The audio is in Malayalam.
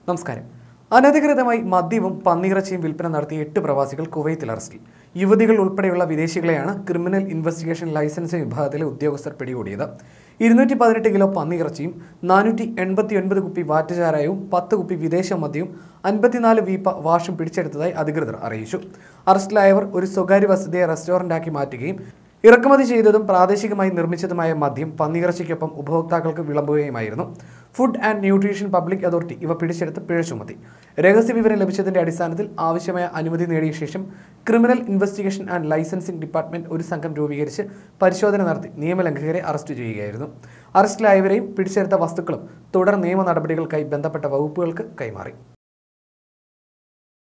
നമസ്കാരം അനധികൃതമായി മദ്യവും പന്നിയിറച്ചിയും വിൽപ്പന നടത്തിയ എട്ട് പ്രവാസികൾ കുവൈത്തിൽ അറസ്റ്റിൽ യുവതികൾ ഉൾപ്പെടെയുള്ള വിദേശികളെയാണ് ക്രിമിനൽ ഇൻവെസ്റ്റിഗേഷൻ ലൈസൻസിംഗ് വിഭാഗത്തിലെ ഉദ്യോഗസ്ഥർ പിടികൂടിയത് ഇരുന്നൂറ്റി പതിനെട്ട് കിലോ പന്നിയിറച്ചിയും നാനൂറ്റി എൺപത്തി ഒൻപത് കുപ്പി വാറ്റുചാരായവും പത്ത് കുപ്പി വിദേശ മദ്യവും അൻപത്തിനാല് വീപ്പ വാഷും പിടിച്ചെടുത്തതായി അധികൃതർ അറിയിച്ചു അറസ്റ്റിലായവർ ഒരു സ്വകാര്യ വസതിയെ റെസ്റ്റോറന്റാക്കി മാറ്റുകയും ഇറക്കുമതി ചെയ്തതും പ്രാദേശികമായി നിർമ്മിച്ചതുമായ മദ്യം പന്നിയിറച്ചിക്കൊപ്പം ഉപഭോക്താക്കൾക്ക് വിളമ്പുകയുമായിരുന്നു food and nutrition public authority ഇവ പിടിച്ചെടുത്ത് പിഴ ചുമത്തി രഹസ്യവിവരം ലഭിച്ചതിന്റെ അടിസ്ഥാനത്തിൽ ആവശ്യമായ അനുമതി നേടിയ ശേഷം criminal investigation and licensing department ഒരു സംഘം രൂപീകരിച്ച് പരിശോധന നടത്തി നിയമലംഘകരെ അറസ്റ്റ് ചെയ്യുകയായിരുന്നു അറസ്റ്റിലായവരെയും പിടിച്ചെടുത്ത വസ്തുക്കളും തുടർ നിയമ നടപടികൾക്കായി ബന്ധപ്പെട്ട വകുപ്പുകൾക്ക് കൈമാറി